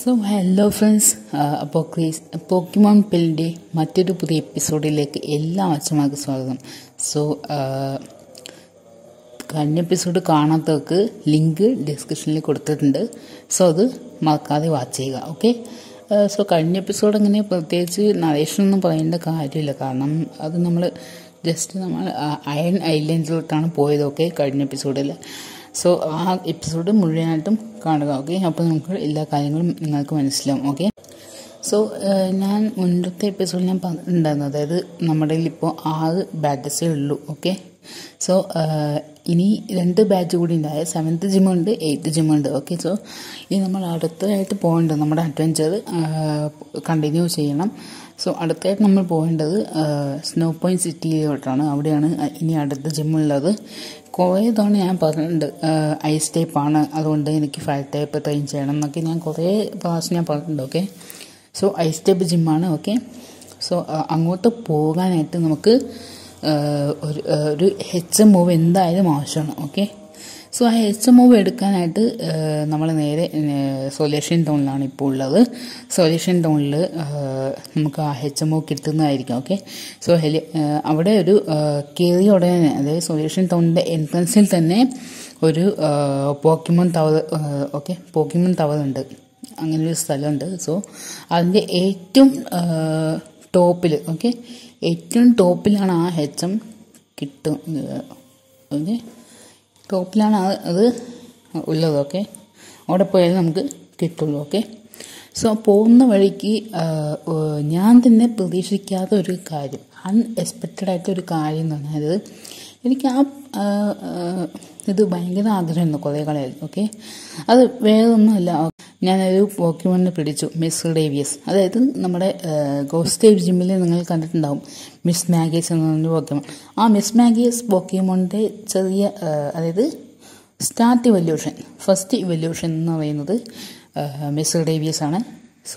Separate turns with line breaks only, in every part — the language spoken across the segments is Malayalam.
സോ ഹലോ ഫ്രണ്ട്സ് അപ്പോൾ ക്രീസ് പോക്കിമോൺ പില്ലിൻ്റെ മറ്റൊരു പുതിയ എപ്പിസോഡിലേക്ക് എല്ലാ അച്ഛന്മാർക്കും സ്വാഗതം സോ കഴിഞ്ഞ എപ്പിസോഡ് കാണാത്തവർക്ക് ലിങ്ക് ഡിസ്ക്രിപ്ഷനിൽ കൊടുത്തിട്ടുണ്ട് സോ അത് മറക്കാതെ വാച്ച് ചെയ്യുക ഓക്കെ സോ കഴിഞ്ഞ എപ്പിസോഡ് അങ്ങനെ പ്രത്യേകിച്ച് നരേഷനൊന്നും പറയേണ്ട കാര്യമില്ല കാരണം അത് നമ്മൾ ജസ്റ്റ് നമ്മൾ അയൺ ഐലൻഡിലോട്ടാണ് പോയത് ഓക്കെ കഴിഞ്ഞ എപ്പിസോഡിൽ സോ ആ എപ്പിസോഡ് മുഴുവനായിട്ടും കാണുക ഓക്കെ അപ്പോൾ നമുക്ക് എല്ലാ കാര്യങ്ങളും നിങ്ങൾക്ക് മനസ്സിലാവും ഓക്കെ സോ ഞാൻ മുൻപത്തെ എപ്പിസോഡിൽ ഞാൻ പറഞ്ഞിട്ടുണ്ടായിരുന്നു അതായത് നമ്മുടെ ഇപ്പോൾ ആറ് ബാറ്റസേ ഉള്ളൂ ഓക്കെ സോ ഇനി രണ്ട് ബാച്ച് കൂടി ഉണ്ട് അതായത് സെവൻത്ത് ജിമ്മുണ്ട് എയ്ത്ത് ജിമ്മുണ്ട് ഓക്കെ സോ ഇനി നമ്മൾ അടുത്തതായിട്ട് പോകേണ്ടത് നമ്മുടെ അഡ്വഞ്ചർ കണ്ടിന്യൂ ചെയ്യണം സോ അടുത്തായിട്ട് നമ്മൾ പോകേണ്ടത് സ്നോ പോയിന്റ് സിറ്റിയിലോട്ടാണ് അവിടെയാണ് ഇനി അടുത്ത ജിമ്മുള്ളത് കുറേ തവണ ഞാൻ പറഞ്ഞിട്ടുണ്ട് ഐസ് ടൈപ്പാണ് അതുകൊണ്ട് എനിക്ക് ഫയർ ടൈപ്പ് ട്രെയിൻ ചെയ്യണം എന്നൊക്കെ ഞാൻ കുറേ പ്രാവശ്യം ഞാൻ പറഞ്ഞിട്ടുണ്ട് ഓക്കെ സോ ഐസ് ടൈപ്പ് ജിമ്മാണ് ഓക്കെ സോ അങ്ങോട്ട് പോകാനായിട്ട് നമുക്ക് ഒരു ഒരു എച്ച് എം മൂവ് എന്തായാലും ആവശ്യമാണ് ഓക്കെ സോ ആ എച്ച് എം മൂവ് എടുക്കാനായിട്ട് നമ്മൾ നേരെ സൊല്യൂഷൻ ടൗണിലാണ് ഇപ്പോൾ ഉള്ളത് സൊല്യൂഷൻ ടൗണിൽ നമുക്ക് ആ എച്ച് എം മൂവ് കിട്ടുന്നതായിരിക്കും ഓക്കെ സോ ഹെലി അവിടെ ഒരു കയറിയ ഉടനെ അതായത് സൊല്യൂഷൻ ടൗണിൻ്റെ എൻട്രൻസിൽ തന്നെ ഒരു Pokemon tower okay Pokemon tower ഉണ്ട് അങ്ങനെ ഒരു സ്ഥലമുണ്ട് സോ അതിൻ്റെ ഏറ്റവും ടോപ്പിൽ ഓക്കെ ഏറ്റവും ടോപ്പിലാണ് ആ എച്ച് എം കിട്ടും ഓക്കെ ടോപ്പിലാണ് അത് ഉള്ളത് ഓക്കെ അവിടെ പോയാൽ നമുക്ക് കിട്ടുള്ളൂ ഓക്കെ സോ പോകുന്ന വഴിക്ക് ഞാൻ തന്നെ പ്രതീക്ഷിക്കാത്ത ഒരു കാര്യം അൺഎക്സ്പെക്റ്റഡ് ആയിട്ട് ഒരു കാര്യം എന്ന് പറഞ്ഞാൽ എനിക്ക് ആ ഇത് ഭയങ്കര ആഗ്രഹമായിരുന്നു കുറേ കളയായിരുന്നു ഓക്കെ അത് വേറെ ഒന്നുമല്ല ഞാനൊരു പോക്കിമോണിനെ പിടിച്ചു മിസ് ഡേവിയസ് അതായത് നമ്മുടെ ഗോസ്റ്റേവ് ജിമ്മിൽ നിങ്ങൾ കണ്ടിട്ടുണ്ടാവും മിസ് മാഗീസ് എന്ന് പറഞ്ഞ പോക്കിമോൺ ആ മിസ് മാഗീസ് പോക്കിമോണിൻ്റെ ചെറിയ അതായത് സ്റ്റാർട്ട് ഇവല്യൂഷൻ ഫസ്റ്റ് ഇവല്യൂഷൻ എന്ന് പറയുന്നത് മിസ് ഡേവിയസ് ആണ് സോ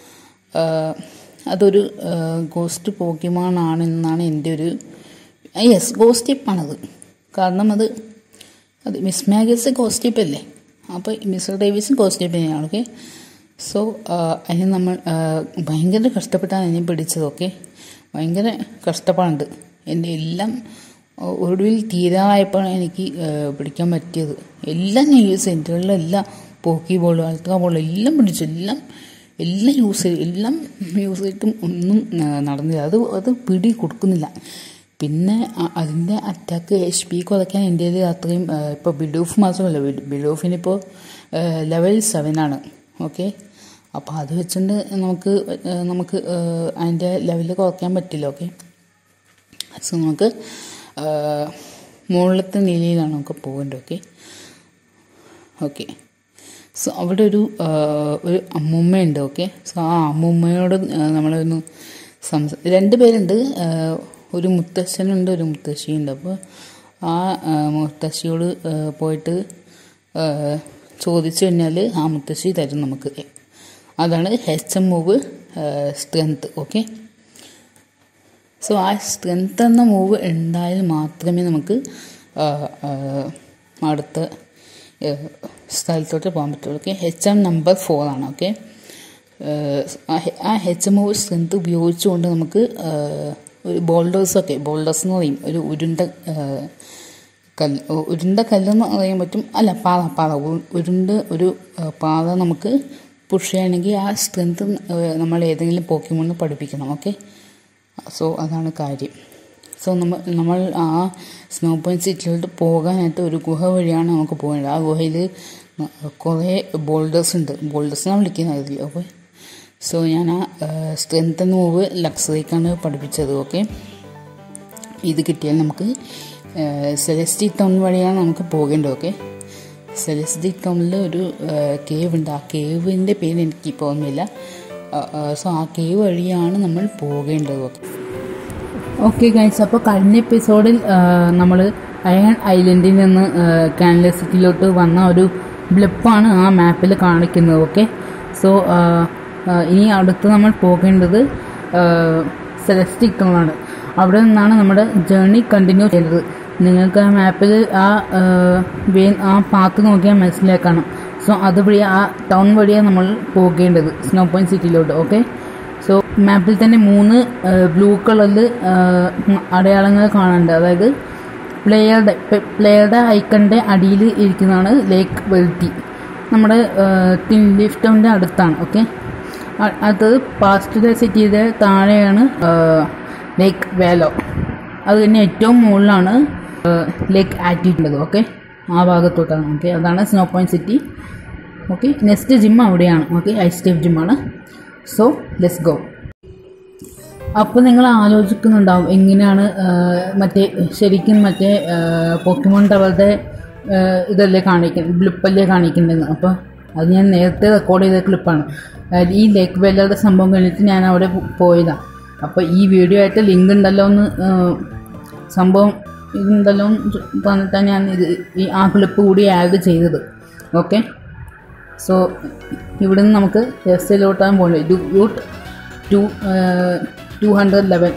അതൊരു ഗോസ്റ്റ് പോക്കിമോൺ ആണെന്നാണ് എൻ്റെ ഒരു യെസ് ഗോസ്റ്റ് ടിപ്പാണത് കാരണം അത് അത് മിസ് മാഗീസ് ഗോസ്റ്റ് ടിപ്പ് അല്ലേ അപ്പോൾ മിസ്റ്റർ ഡേവിസും ഗോസ്റ്റ് ടിപ്പ് തന്നെയാണ് ഓക്കെ സോ അതിന് നമ്മൾ ഭയങ്കര കഷ്ടപ്പെട്ടാണ് എന്നെ പിടിച്ചത് ഓക്കെ ഭയങ്കര കഷ്ടപ്പാടുണ്ട് എൻ്റെ എല്ലാം ഒടുവിൽ തീരാറായപ്പോഴാണ് എനിക്ക് പിടിക്കാൻ പറ്റിയത് എല്ലാം ഞാൻ യൂസ് ചെയ്തു എല്ലാം പോക്കി ബോൾ അൾട്രാ ബോൾ എല്ലാം പിടിച്ചു എല്ലാം എല്ലാം യൂസ് ചെയ്തു എല്ലാം യൂസ് ചെയ്തിട്ടും ഒന്നും നടന്നില്ല അത് അത് പിടി കൊടുക്കുന്നില്ല പിന്നെ അതിൻ്റെ അറ്റാക്ക് എച്ച് പി കുറയ്ക്കാൻ എൻ്റെ അത്രയും ഇപ്പോൾ ബിഡൂഫ് മാത്രമല്ല ബിഡൂഫിനിപ്പോൾ ലെവൽ സെവൻ ആണ് ഓക്കെ അപ്പോൾ അത് വെച്ചുകൊണ്ട് നമുക്ക് നമുക്ക് അതിൻ്റെ ലെവൽ കുറയ്ക്കാൻ പറ്റില്ല ഓക്കെ സോ നമുക്ക് മുകളിലത്തെ നിലയിലാണ് നമുക്ക് പോകേണ്ടത് ഓക്കെ ഓക്കെ സോ അവിടെ ഒരു ഒരു അമ്മൂമ്മയുണ്ട് ഓക്കെ സോ ആ അമ്മൂമ്മയോട് നമ്മളൊന്ന് സംസാ രണ്ട് പേരുണ്ട് ഒരു മുത്തശ്ശനുണ്ട് ഒരു മുത്തശ്ശിയുണ്ട് അപ്പോൾ ആ മുത്തശ്ശിയോട് പോയിട്ട് ചോദിച്ചു കഴിഞ്ഞാൽ ആ മുത്തശ്ശി തരും നമുക്ക് അതാണ് H M move strength okay so ആ സ്ട്രെങ്ത് എന്ന മൂവ് ഉണ്ടായാൽ മാത്രമേ നമുക്ക് അടുത്ത സ്ഥലത്തോട്ട് പോകാൻ പറ്റുള്ളൂ okay H M number four ആണ് ഓക്കെ ആ എച്ച് എം മൂവ് സ്ട്രെങ്ത് ഉപയോഗിച്ചുകൊണ്ട് നമുക്ക് ഒരു ബോൾഡേഴ്സൊക്കെ ബോൾഡേഴ്സ് എന്ന് പറയും ഒരു ഉരുണ്ട കല്ല് ഉരുണ്ട കല്ലെന്ന് പറയാൻ പറ്റും അല്ല പാത പാത ഉരുണ്ട ഒരു പാത നമുക്ക് പുഷ് ചെയ്യണമെങ്കിൽ ആ സ്ട്രെങ്ത് നമ്മൾ ഏതെങ്കിലും പോക്കിമോണ് പഠിപ്പിക്കണം ഓക്കെ സോ അതാണ് കാര്യം സോ നമ്മൾ നമ്മൾ ആ സ്നോ പോയിന്റ് സിറ്റിയിലോട്ട് പോകാനായിട്ട് ഒരു ഗുഹ വഴിയാണ് നമുക്ക് പോകേണ്ടത് ആ ഗുഹയിൽ കുറേ ബോൾഡേഴ്സ് ഉണ്ട് ബോൾഡേഴ്സിനാണ് വിളിക്കുന്നത് അതിൽ ഓക്കെ സോ ഞാൻ ആ സ്ട്രെങ്ത് എന്ന മൂവ് ലക്സറിക്കാണ് പഠിപ്പിച്ചത് ഓക്കെ ഇത് കിട്ടിയാൽ നമുക്ക് സെലസ്റ്റി ടൗൺ വഴിയാണ് നമുക്ക് പോകേണ്ടത് ഓക്കെ സെലസ്റ്റി ടൗണിൽ ഒരു കേവ് ഉണ്ട് ആ കേവിൻ്റെ പേര് എനിക്ക് ഇപ്പോൾ ഓർമ്മയില്ല സോ ആ കേവ് വഴിയാണ് നമ്മൾ പോകേണ്ടത് ഓക്കെ ഓക്കെ ഗൈസ് അപ്പോൾ കഴിഞ്ഞ എപ്പിസോഡിൽ നമ്മൾ അയൺ ഐലൻഡിൽ നിന്ന് കാനല സിറ്റിയിലോട്ട് വന്ന ഒരു ബ്ലിപ്പാണ് ആ മാപ്പിൽ കാണിക്കുന്നത് ഓക്കെ സോ ഇനി അടുത്ത് നമ്മൾ പോകേണ്ടത് സെലസ്റ്റിക് ടൗണാണ് അവിടെ നിന്നാണ് നമ്മുടെ ജേർണി കണ്ടിന്യൂ ചെയ്തത് നിങ്ങൾക്ക് ആ മാപ്പിൽ ആ വെയിൻ ആ പാത്ത് നോക്കിയാൽ മനസ്സിലാക്കണം സോ അതുവഴി ആ ടൗൺ വഴിയാണ് നമ്മൾ പോകേണ്ടത് സ്നോ പോയിന്റ് സിറ്റിയിലോട്ട് ഓക്കെ സോ മാപ്പിൽ തന്നെ മൂന്ന് ബ്ലൂ കളറിൽ അടയാളങ്ങൾ കാണാനുണ്ട് അതായത് പ്ലെയറുടെ പ്ലെയറുടെ ഐക്കണിൻ്റെ അടിയിൽ ഇരിക്കുന്നതാണ് ലേക്ക് വെൽറ്റി നമ്മുടെ തിൻ ലിഫ്റ്റോൻ്റെ അടുത്താണ് ഓക്കെ അത് പാസ്റ്റ് സിറ്റിയുടെ താഴെയാണ് ലേക്ക് വേലോ അത് തന്നെ ഏറ്റവും മുകളിലാണ് ലേക്ക് ആറ്റിട്ടുള്ളത് ഓക്കെ ആ ഭാഗത്തോട്ടാണ് ഓക്കെ അതാണ് snow point city okay next gym അവിടെയാണ് ഓക്കെ ഐസ് സ്റ്റേപ്പ് ജിമ്മാണ് സോ ലെറ്റ്സ് ഗോ അപ്പോൾ നിങ്ങൾ ആലോചിക്കുന്നുണ്ടാവും എങ്ങനെയാണ് ആ, മറ്റേ ശരിക്കും മറ്റേ പോക്കിമോൺ ടവറുടെ ആ, ഇതല്ലേ കാണിക്കുന്നത് ബ്ലിപ്പല്ലേ കാണിക്കേണ്ടതെന്ന് അപ്പോൾ അത് ഞാൻ നേരത്തെ റെക്കോർഡ് ചെയ്ത ക്ലിപ്പാണ് അതായത് ഈ ലേക്ക് വെല്ലറുടെ സംഭവം കഴിഞ്ഞിട്ട് ഞാൻ അവിടെ പോ- പോയതാണ് അപ്പോൾ ഈ വീഡിയോ ആയിട്ട് ലിങ്ക് ഉണ്ടല്ലോ എന്ന് ആ, സംഭവം ഇതുണ്ടല്ലോ എന്ന് ചോ- പറഞ്ഞിട്ടാണ് ഞാൻ ഇത് ഈ ആ ക്ലിപ്പ് കൂടി ആഡ് ചെയ്തത് ഓക്കെ സോ ഇവിടെ നിന്ന് നമുക്ക് എസ്സിലോട്ടാണ് പോകുന്നത് route to two hundred eleven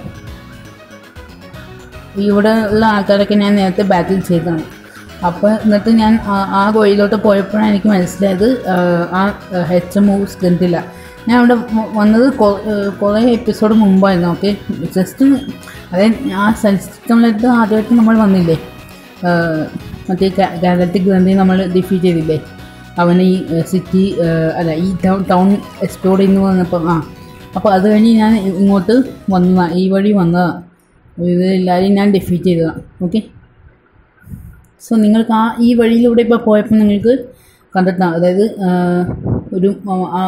ഇവിടെ ഉള്ള ആൾക്കാരൊക്കെ ഞാൻ നേരത്തെ ബാറ്റിൽ ചെയ്തതാണ് അപ്പോൾ എന്നിട്ട് ഞാൻ ആ- ആ ഗോയിലോട്ട് പോയപ്പോഴാണ് എനിക്ക് മനസ്സിലായത് ആ, ആ ഹെച്ച് മൂവ്സ് കണ്ടില്ല ഞാൻ അവിടെ വ- വന്നത് കൊ- ഏഹ് കുറേ എപ്പിസോഡ് മുമ്പായിരുന്നു ഓക്കെ ജസ്റ്റ് അതായത് ആ സെൽസ്റ്റമിലെടുത്ത് ആദ്യമായിട്ട് നമ്മൾ വന്നില്ലേ ആ, മറ്റേ ഗാലറ്റിക് ഗ്രന്ഥി നമ്മൾ ഡിഫീറ്റ് ചെയ്തില്ലേ അവന് ഈ സിറ്റി അല്ല ഈ ടൗൺ ടൗൺ എക്സ്പ്ലോർ ചെയ്യുന്നു വന്നപ്പോൾ ആ അപ്പോൾ അത് കഴിഞ്ഞ് ഞാൻ ഇങ്ങോട്ട് വന്നതാണ് ഈ വഴി വന്നതാണ് ഇത് എല്ലാവരെയും ഞാൻ ഡിഫീറ്റ് ചെയ്തതാണ് ഓക്കെ സോ നിങ്ങൾക്ക് ആ ഈ വഴിയിലൂടെ ഇപ്പോൾ പോയപ്പോൾ നിങ്ങൾക്ക് കണ്ടിട്ടാണ് അതായത് ആ, ഒരു ആ, ആ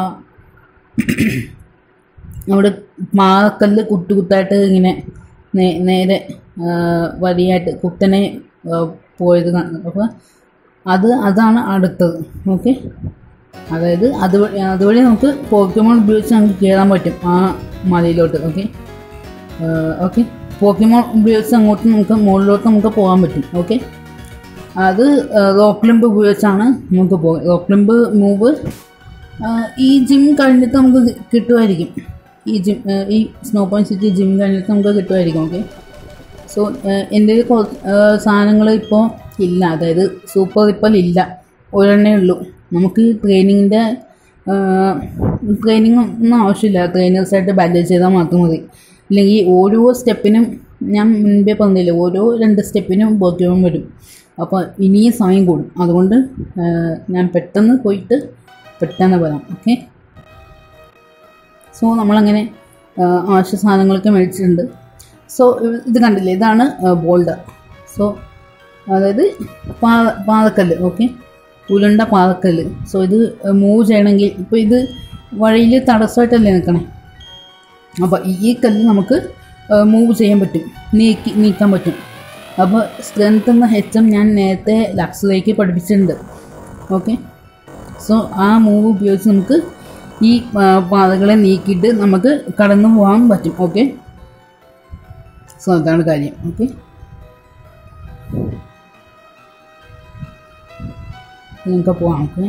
അവിടെ മാക്കല്ല് കുത്തു കുത്തായിട്ട് ഇങ്ങനെ നേ- നേരെ ആ, വരിയായിട്ട് കുത്തനെ ആ, പോയത് കാണുന്നത് അപ്പോൾ അത് അതാണ് അടുത്തത് ഓക്കെ അതായത് അതുവഴി അതുവഴി നമുക്ക് പോക്കിമോൺ ഉപയോഗിച്ച് നമുക്ക് കയറാൻ പറ്റും ആ മലയിലോട്ട് ഓക്കെ ഓക്കെ പോക്കിമോൺ ഉപയോഗിച്ച് അങ്ങോട്ട് നമുക്ക് മുകളിലോട്ട് നമുക്ക് പോകാൻ പറ്റും ഓക്കെ അത് റോക്ക് ലിംബ് ഉപയോഗിച്ചാണ് നമുക്ക് പോകുക റോക്ക് ലിംബ് മൂവ് ഈ ജിം കഴിഞ്ഞിട്ട് നമുക്ക് കി- കിട്ടുമായിരിക്കും ഈ ജിം ഈ സ്നോ പോയിന്റ് സിറ്റി ജിം കഴിഞ്ഞിട്ട് നമുക്ക് കിട്ടുമായിരിക്കും ഓക്കെ സോ എൻ്റെ സാധനങ്ങൾ ഇപ്പോൾ ഇല്ല അതായത് സൂപ്പർ റിപ്പൽ ഇല്ല ഒരെണ്ണേ ഉള്ളൂ നമുക്ക് ട്രെയിനിങ്ങിൻ്റെ ട്രെയിനിങ് ഒന്നും ആവശ്യമില്ല ട്രെയിനേഴ്സായിട്ട് ബാറ്റേജ് ചെയ്താൽ മാത്രം മതി ഇല്ലെങ്കിൽ ഓരോ സ്റ്റെപ്പിനും ഞാൻ മുൻപേ പറഞ്ഞില്ലേ ഓരോ രണ്ട് സ്റ്റെപ്പിനും പോക്കിയോൺ വരും അപ്പോൾ ഇനിയും സമയം കൂടും അതുകൊണ്ട് ആ, ഞാൻ പെട്ടെന്ന് പോയിട്ട് പെട്ടെന്ന് വരാം ഓക്കെ സോ നമ്മളങ്ങനെ ആ, ആവശ്യ സാധനങ്ങളൊക്കെ മേടിച്ചിട്ടുണ്ട് സോ ഇത് കണ്ടില്ലേ ഇതാണ് ബോൾഡർ സോ അതായത് പാ പാതക്കല്ല് ഓക്കെ ഉരുണ്ട പാതക്കല്ല് സോ ഇത് മൂവ് ചെയ്യണമെങ്കിൽ ഇപ്പോൾ ഇത് വഴിയിൽ തടസ്സമായിട്ടല്ലേ നിൽക്കണേ അപ്പോൾ ഈ കല്ല് നമുക്ക് മൂവ് ചെയ്യാൻ പറ്റും നീക്കി നീക്കാൻ പറ്റും അപ്പോൾ സ്ട്രെങ്ത് എന്ന ഹെച്ചം ഞാൻ നേരത്തെ ലക്സിലേക്ക് പഠിപ്പിച്ചിട്ടുണ്ട് ഓക്കെ സോ ആ മൂവ് ഉപയോഗിച്ച് നമുക്ക് ഈ ആ, പാതകളെ നീക്കിയിട്ട് നമുക്ക് കടന്നു പോകാൻ പറ്റും ഓക്കെ സോ അതാണ് കാര്യം ഓക്കെ നിങ്ങൾക്ക് പോവാം ഓക്കെ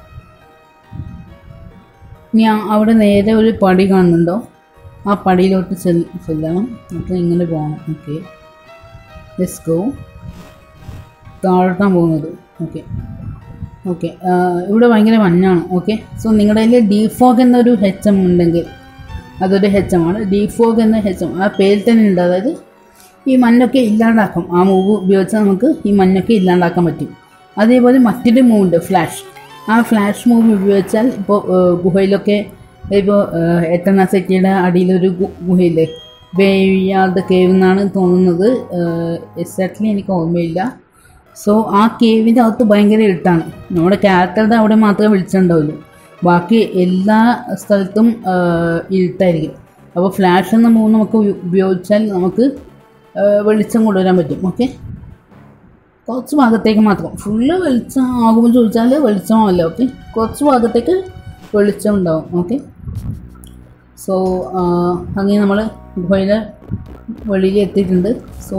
ഇനി ആ- അവിടെ നേരെ ഒരു പടി കാണുന്നുണ്ടോ ആ പടിയിലോട്ട് ചെൽ- ചെല്ലണം നമുക്ക് ഇങ്ങനെ പോകണം ഓക്കെ ലെറ്റ്സ് ഗോ താഴോട്ടാണ് പോകുന്നത് ഓക്കെ ഓക്കെ ഇവിടെ ഭയങ്കര മഞ്ഞാണ് ഓക്കെ സോ നിങ്ങളുടെ കയ്യിൽ ഡിഫോഗ് എന്നൊരു ഹെച്ചം ഉണ്ടെങ്കിൽ അതൊരു ഹെച്ചമാണ് ഡിഫോഗ് എന്ന ഹെച്ചം ആ പേരിൽ തന്നെ ഉണ്ട് അതായത് ഈ മഞ്ഞൊക്കെ ഇല്ലാണ്ടാക്കും ആ മൂവ് ഉപയോഗിച്ച് നമുക്ക് ഈ മഞ്ഞൊക്കെ ഇല്ലാണ്ടാക്കാൻ പറ്റും അതേപോലെ മറ്റൊരു മൂവ് ഉണ്ട് ഫ്ലാഷ് ആ ഫ്ലാഷ് മൂവ് ഉപയോഗിച്ചാൽ ഇപ്പോൾ ഗുഹയിലൊക്കെ ഇപ്പോൾ എത്തന സിറ്റിയുടെ അടിയിലൊരു ഗു- ഗുഹയില്ലേ വേയാർഡ് കേവ് എന്നാണ് തോന്നുന്നത് എക്സാക്ട്ലി എനിക്ക് ഓർമ്മയില്ല സോ ആ കേവിൻ്റെ അകത്ത് ഭയങ്കര ഇരുട്ടാണ് നമ്മുടെ ക്യാരക്ടറുടെ അവിടെ മാത്രമേ വിളിച്ചിട്ടുണ്ടാവുള്ളൂ ബാക്കി എല്ലാ സ്ഥലത്തും ആ, ഇരുട്ടായിരിക്കും അപ്പോൾ ഫ്ലാഷ് എന്ന മൂന്ന് നമുക്ക് ഉപ- ഉപയോഗിച്ചാൽ നമുക്ക് ആ, വെളിച്ചം കൊണ്ടുവരാൻ പറ്റും ഓക്കെ കുറച്ച് ഭാഗത്തേക്ക് മാത്രം ഫുള്ള് വെളിച്ചം ആകുമ്പോൾ ചോദിച്ചാൽ വെളിച്ചമാവില്ല ഓക്കെ കുറച്ച് ഭാഗത്തേക്ക് വെളിച്ചം ഉണ്ടാവും ഓക്കെ സോ അങ്ങനെ നമ്മൾ ഗുഹയിലെ വെളിയിൽ എത്തിയിട്ടുണ്ട് സോ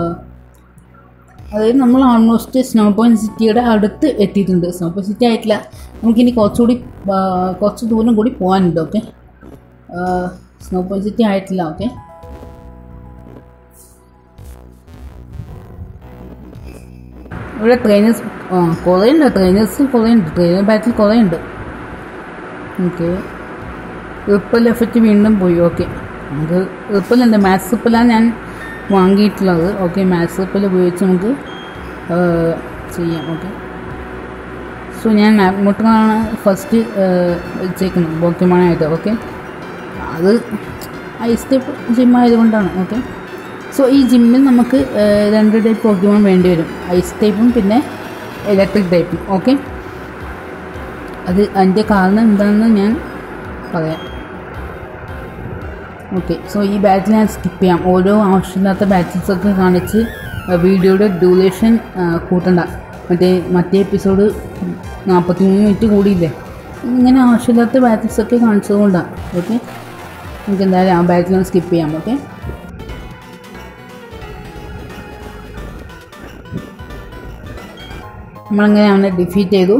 അതായത് നമ്മൾ ഓൾമോസ്റ്റ് സ്നോ പോയിന്റ് സിറ്റിയുടെ അടുത്ത് എത്തിയിട്ടുണ്ട് സ്നോ പോയിന്റ് സിറ്റി ആയിട്ടില്ല നമുക്കിനി കുറച്ചുകൂടി ആ, കുറച്ച് ദൂരം കൂടി പോകാനുണ്ട് ഓക്കെ സ്നോ പോയിന്റ് സിറ്റി ആയിട്ടില്ല ഓക്കെ ഇവിടെ ട്രെയിനേഴ്സ് ആ കുറേ ഉണ്ട് ട്രെയിനേഴ്സ് കുറേ ഉണ്ട് ട്രെയിനർ ബാറ്റിൽ കുറേ ഉണ്ട് ഓക്കെ റിപ്പൽ എഫക്റ്റ് വീണ്ടും പോയി ഓക്കെ നമുക്ക് റിപ്പൽ ഉണ്ട് മാത്സ് റിപ്പലാണ് ഞാൻ വാങ്ങിയിട്ടുള്ളത് ഓക്കെ മാത്സ് റിപ്പൽ ഉപയോഗിച്ച് നമുക്ക് ആ, ചെയ്യാം ഓക്കെ സോ ഞാൻ മാപ്മുട്ടാണ് ഫസ്റ്റ് വെച്ചേക്കുന്നത് ബോക്കിമാനായിട്ട് ഓക്കെ അത് ഐസ് ടൈപ്പ് ജിം ആയതുകൊണ്ടാണ് ഓക്കെ സോ ഈ ജിമ്മിൽ നമുക്ക് ആ, രണ്ട് ടൈപ്പ് പോക്കിമോൺ വേണ്ടി വരും ഐസ് ടൈപ്പും പിന്നെ ഇലക്ട്രിക് ടൈപ്പും ഓക്കെ അത് അതിൻ്റെ കാരണം എന്താണെന്ന് ഞാൻ പറയാം ഓക്കെ സോ ഈ ബാറ്റിൽ ഞാൻ സ്കിപ്പ് ചെയ്യാം ഓരോ ആവശ്യമില്ലാത്ത ബാറ്റിൽസ് ഒക്കെ കാണിച്ച് വീഡിയോയുടെ ഡ്യൂറേഷൻ കൂട്ടണ്ട മറ്റേ മറ്റേ എപ്പിസോഡ് നാൽപ്പത്തി മൂന്ന് മിനിറ്റ് കൂടിയില്ലേ ഇങ്ങനെ ആവശ്യമില്ലാത്ത ബാറ്റിൽസ് ഒക്കെ കാണിച്ചതുകൊണ്ടാണ് ഓക്കെ നമുക്ക് എന്തായാലും ആ ബാറ്റിൽ സ്കിപ്പ് ചെയ്യാം ഓക്കെ നമ്മളങ്ങനെ അവനെ ഡിഫീറ്റ് ചെയ്തു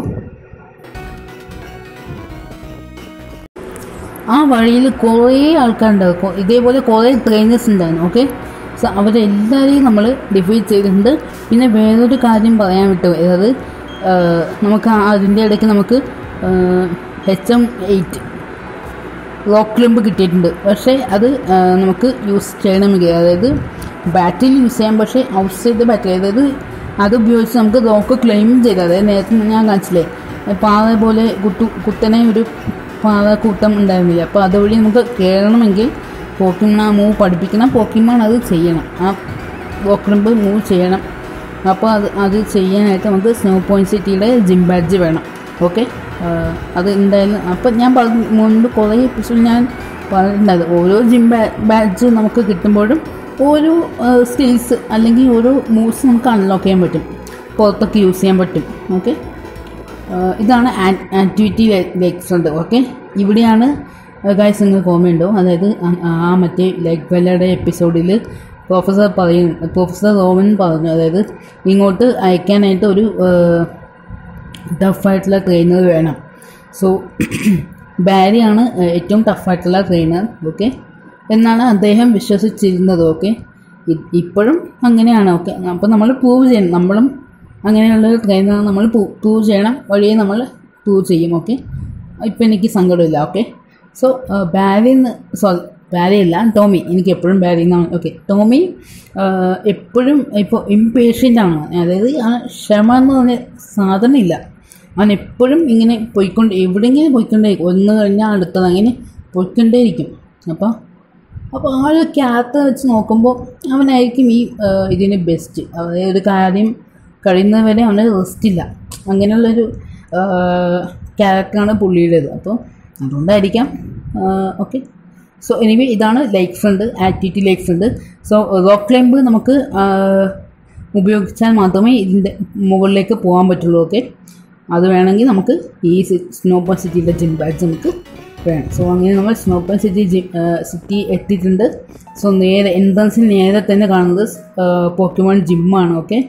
ആ വഴിയിൽ കുറേ ആൾക്കാരുണ്ടാവും കൊ- ഇതേപോലെ കുറേ ട്രെയിനേഴ്സ് ഉണ്ടായിരുന്നു ഓക്കെ സോ അവരെല്ലാവരെയും നമ്മൾ ഡിഫീറ്റ് ചെയ്തിട്ടുണ്ട് പിന്നെ വേറൊരു കാര്യം പറയാൻ വിട്ടു അതായത് ആ, നമുക്ക് ആ- അതിൻ്റെ ഇടയ്ക്ക് നമുക്ക് H M eight rock climb കിട്ടിയിട്ടുണ്ട് പക്ഷേ അത് ആ, നമുക്ക് യൂസ് ചെയ്യണമെങ്കിൽ അതായത് ബാറ്റിൽ യൂസ് ചെയ്യാം പക്ഷേ ഔട്ട്സൈഡ് ദ ബാറ്റിൽ അതായത് അത് ഉപയോഗിച്ച് നമുക്ക് റോക്ക് ക്ലെയിം ചെയ്ത് അതായത് നേരത്തെ ഞാൻ കാണിച്ചില്ലേ പാറ പോലെ കുത്തു കുത്തനെ ഒരു പാറ കൂട്ടം ഉണ്ടായിരുന്നില്ല അപ്പോൾ അതുവഴി നമുക്ക് കയറണമെങ്കിൽ പോക്കിമൺ ആ മൂവ് പഠിപ്പിക്കുന്ന പോക്കിമൺ അത് ചെയ്യണം ആ റോക്ക് ക്ലിമ്പ് മൂവ് ചെയ്യണം അപ്പോൾ അത് അത് ചെയ്യാനായിട്ട് നമുക്ക് സ്നോ പോയിന്റ് സിറ്റിയുടെ ജിം ബാഡ്ജ് വേണം ഓക്കെ അത് എന്തായാലും അപ്പം ഞാൻ പറഞ്ഞു മുൻപ് കുറേ എപ്പിസോഡ് ഞാൻ പറഞ്ഞിട്ടുണ്ടായത് ഓരോ ജിം ബാഡ്ജ് നമുക്ക് കിട്ടുമ്പോഴും ഓരോ സ്കിൽസ് അല്ലെങ്കിൽ ഓരോ മൂവ്സ് നമുക്ക് അൺലോക്ക് ചെയ്യാൻ പറ്റും പുറത്തൊക്കെ യൂസ് ചെയ്യാൻ പറ്റും ഓക്കെ ഇതാണ് ആക്ടിവിറ്റി ലെഗ്സ് ഉണ്ട് ഓക്കെ ഇവിടെയാണ് ഗൈസ് നിങ്ങൾക്ക് ഓർമ്മയുണ്ടോ അതായത് ആ- ആ മറ്റേ ലെഗ് വെല്ലയുടെ എപ്പിസോഡിൽ പ്രൊഫസർ പറയുന്നു പ്രൊഫസർ റോമൻ പറഞ്ഞു അതായത് ഇങ്ങോട്ട് അയക്കാനായിട്ട് ഒരു ടഫായിട്ടുള്ള ട്രെയിനർ വേണം സോ ബാരിയാണ് ഏറ്റവും ടഫായിട്ടുള്ള ട്രെയിനർ ഓക്കെ എന്നാണ് അദ്ദേഹം വിശ്വസിച്ചിരുന്നത് ഓക്കെ ഇപ്പോഴും അങ്ങനെയാണ് ഓക്കെ അപ്പോൾ നമ്മൾ പ്രൂവ് ചെയ്യണം നമ്മളും അങ്ങനെയുള്ള ട്രെയിനർ നമ്മൾ പ്രൂവ് ചെയ്യണം വഴിയെ നമ്മൾ പ്രൂവ് ചെയ്യും ഓക്കെ ഇപ്പം എനിക്ക് സങ്കടമില്ല okay so Barry sorry Barry അല്ല ടോമി എനിക്ക് എപ്പോഴും ബാരി എന്നാണ് ഓക്കെ ടോമി എപ്പോഴും ഇപ്പോൾ ഇംപേഷ്യൻ്റ് ആണ് അതായത് ആ ക്ഷമ എന്ന് പറഞ്ഞ സാധനം ഇല്ല അവൻ എപ്പോഴും ഇങ്ങനെ പോയിക്കൊണ്ട് എവിടെയെങ്കിലും പോയിക്കൊണ്ടേ ഒന്ന് കഴിഞ്ഞാൽ അടുത്തത് അങ്ങനെ പോയിക്കൊണ്ടേയിരിക്കും അപ്പോൾ അപ്പോൾ ആ ഒരു ക്യാരക്ടർ വെച്ച് നോക്കുമ്പോൾ അവനായിരിക്കും ഈ ആ, ഇതിന് ബെസ്റ്റ് അതായത് ഒരു കാര്യം കഴിയുന്നവരെ അവന് റെസ്റ്റ് ഇല്ല അങ്ങനെയുള്ളൊരു ക്യാരക്ടറാണ് പുള്ളിയുടേത് അപ്പോൾ അതുകൊണ്ടായിരിക്കാം ഓക്കെ സോ എനിവേ ഇതാണ് like friend activity like friend so rock climb നമുക്ക് ആ, ഉപയോഗിച്ചാൽ മാത്രമേ ഇതിൻ്റെ മുകളിലേക്ക് പോകാൻ പറ്റുള്ളൂ ഓക്കെ അത് വേണമെങ്കിൽ നമുക്ക് ഈ സ്നോപ്പർ സിറ്റിയിലെ ജിം ബാഡ്ജ് നമുക്ക് വേണം സോ അങ്ങനെ നമ്മൾ സ്നോപ്പർ സിറ്റി ജിം സിറ്റി എത്തിയിട്ടുണ്ട് സോ നേരെ എൻട്രൻസിൽ നേരെ തന്നെ കാണുന്നത് പോക്കിമോൺ ജിമ്മാണ് ഓക്കെ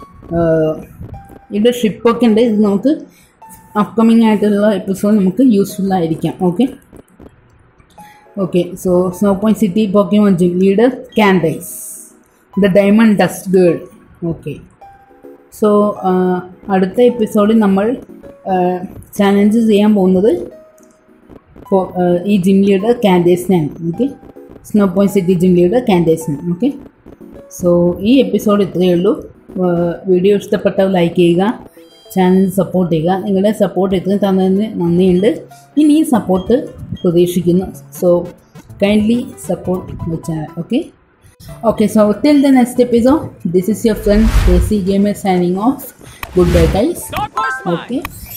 ഇവിടെ ഷിപ്പൊക്കെ ഉണ്ട് ഇത് നമുക്ക് അപ്കമിങ് ആയിട്ടുള്ള എപ്പിസോഡ് നമുക്ക് യൂസ്ഫുൾ ആയിരിക്കാം okay okay so snow point city Pokemon gym leader Candice the diamond dust girl okay so അടുത്ത എപ്പിസോഡിൽ നമ്മൾ ചാലഞ്ച് ചെയ്യാൻ പോകുന്നത് ഫോ- ആ, ഈ ജിം ലീഡർ ക്യാൻഡേസിനാണ് okay snow point city gym leader ക്യാൻഡേസിനാണ് ഓക്കെ സോ ഈ എപ്പിസോഡ് ഇത്രയേ ഉള്ളൂ ആ, വീഡിയോ ഇഷ്ടപ്പെട്ടവർ ലൈക്ക് ചെയ്യുക ചാനൽ സപ്പോർട്ട് ചെയ്യുക നിങ്ങളുടെ സപ്പോർട്ട് ഇത്രയും തന്നതിന് നന്ദിയുണ്ട് ഇനി ഈ സപ്പോർട്ട് പ്രതീക്ഷിക്കുന്നു so kindly support my channel okay Okay, so till the next episode, this is your friend AC Gamer signing off. Goodbye, guys.
Stop first,
Okay.